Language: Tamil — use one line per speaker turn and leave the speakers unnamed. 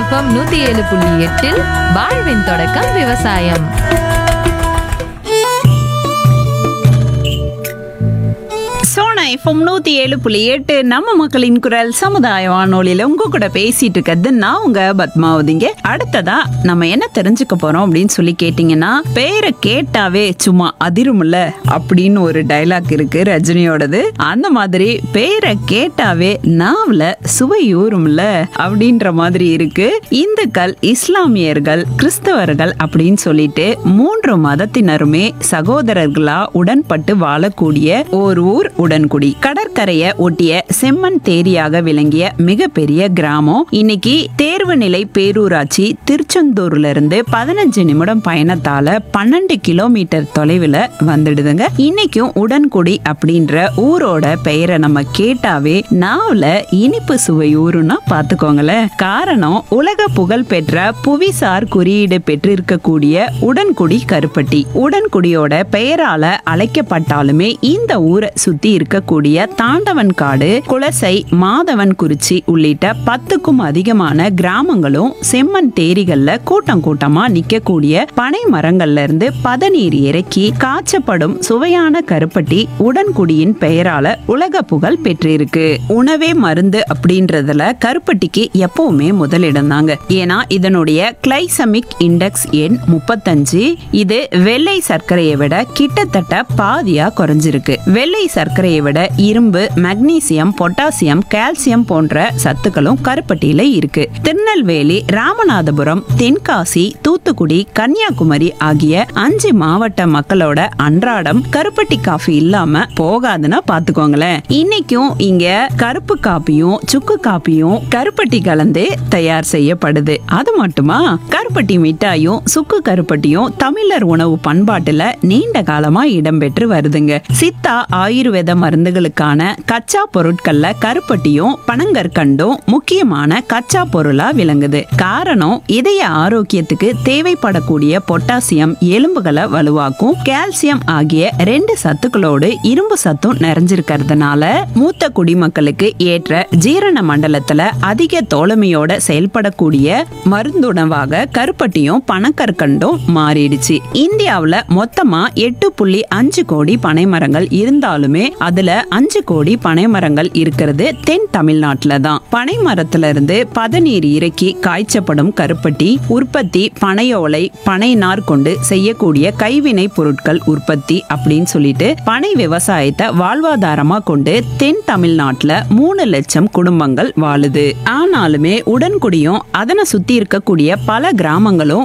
எஃப்எம் நூத்தி ஏழு புள்ளி எட்டில் வாழ்வின் தொடக்கம் விவசாயம்
சோனா எஃப்எம் நூத்தி ஏழு புள்ளி எட்டு நம்ம மக்களின் குரல் சமுதாய வானொலியில உங்க கூட பேசிட்டு இருக்கிறது நான் உங்க பத்மாவதிங்க அடுத்ததா நம்ம என்ன தெரிஞ்சுக்க போறோம் அப்படின்னு சொல்லி கேட்டீங்கன்னா பேரை கேட்டாவே சும்மா அதிரும்ல அப்படின்னு ஒரு டைலாக் இருக்கு ரஜினியோடது அந்த மாதிரி பேரை கேட்டாவே நாவல சுவையூறும்ல அப்படின்ற மாதிரி இருக்கு இந்துக்கள் இஸ்லாமியர்கள் கிறிஸ்தவர்கள் அப்படின்னு சொல்லிட்டு மூன்று மதத்தினருமே சகோதரர்களா உடன்பட்டு வாழக்கூடிய ஒரு ஊர் உடன்குடி கடற்கரையை ஒட்டிய செம்மண் தேரியாக விளங்கிய மிகப்பெரிய கிராமம் இன்னைக்கு தேர்வு நிலை பேரூராட்சி திருச்செந்தூர்ல இருந்து பதினஞ்சு நிமிடம் பயணத்தால பன்னெண்டு கிலோமீட்டர் தொலைவில் வந்துடுதுங்க இன்னைக்கும் உடன்குடி அப்படின்ற ஊரோட பெயரை நம்ம கேட்டாவே நாவல இனிப்பு சுவை ஊருன்னா பாத்துக்கோங்களேன் காரணம் உலக புகழ் பெற்ற புவிசார் குறியீடு பெற்றிருக்கக்கூடிய உடன்குடி கருப்பட்டி உடன்குடியோட பெயரால அழைக்கப்பட்டாலுமே இந்த ஊரை சுத்தி இருக்கக்கூடிய தாண்டவன் காடு குலசை மாதவன் குறிச்சி உள்ளிட்ட பத்துக்கும் அதிகமான கிராமங்களும் செம்மண் தேரிகள்ல கூட்டம் கூட்டமா நிக்கக்கூடிய பனை மரங்கள்ல இருந்து பதநீர் இறக்கி காய்ச்சப்படும் சுவையான கருப்பட்டி உடன்குடியின் பெயரால உலக புகழ் பெற்றிருக்கு உணவே மருந்து அப்படின்றதுல கருப்பட்டிக்கு எப்பவுமே முதலிடம் தாங்க ஏன்னா இதனுடைய கிளைசமிக் இண்டெக்ஸ் எண் முப்பத்தஞ்சு இது வெள்ளை சர்க்கரையை விட கிட்டத்தட்ட பாதியா குறைஞ்சிருக்கு வெள்ளை சர்க்கரையை விட இரும்பு மக்னீசியம் பொட்டாசியம் கால்சியம் போன்ற சத்துக்களும் கருப்பட்டியில இருக்கு திருநெல்வேலி ராமநாதபுரம் தென்காசி தூத்துக்குடி கன்னியாகுமரி ஆகிய அஞ்சு மாவட்ட மக்களோட அன்றாடம் கருப்பட்டி காஃபி இல்லாம போகாதுன்னா பாத்துக்கோங்களேன் இன்னைக்கும் இங்க கருப்பு காப்பியும் சுக்கு காப்பியும் கருப்பட்டி கலந்து தயார் செய்யப்படுது அது மட்டுமா கருப்பட்டி மிட்டாயும் சுக்கு கருப்பட்டியும் தமிழர் உணவு பண்பாட்டுல நீண்ட காலமா இடம்பெற்று வருதுங்க சித்தா ஆயுர்வேத மருந்துகளுக்கான கச்சா பொருட்கள்ல கருப்பட்டியும் பனங்கற்கண்டும் முக்கியமான கச்சா பொருளா விளங்குது காரணம் இதய ஆரோக்கியத்துக்கு தேவைப்படக்கூடிய பொட்டாசியம் எலும்புகளை வலுவாக்கும் கால்சியம் ஆகிய ரெண்டு சத்துக்களோடு இரும்பு சத்தும் நிறைஞ்சிருக்கிறதுனால மூத்த குடிமக்களுக்கு ஏற்ற ஜீரண மண்டலத்துல அதிக தோழமையோட செயல்படக்கூடிய மருந்துணவாக கருப்பட்டியும் பனக்கற்கண்டும் மாறிடுச்சு இந்தியாவுல மொத்தமா எட்டு புள்ளி அஞ்சு கோடி பனைமரங்கள் இருந்தாலுமே அதுல அஞ்சு கோடி பனைமரங்கள் இருக்கிறது தென் தமிழ்நாட்டுல தான் பனை மரத்துல இருந்து பதநீர் இறக்கி காய்ச்சப்படும் கருப்பட்டி உற்பத்தி பனையோலை பனை நார் கொண்டு செய்யக்கூடிய கைவினை பொருட்கள் உற்பத்தி அப்படின்னு சொல்லிட்டு பனை விவசாயத்தை வாழ்வாதாரமா கொண்டு தென் தமிழ்நாட்டுல மூணு லட்சம் குடும்பங்கள் வாழுது ஆனாலுமே உடன்குடியும் அதனை சுத்தி இருக்கக்கூடிய பல கிராமங்களும்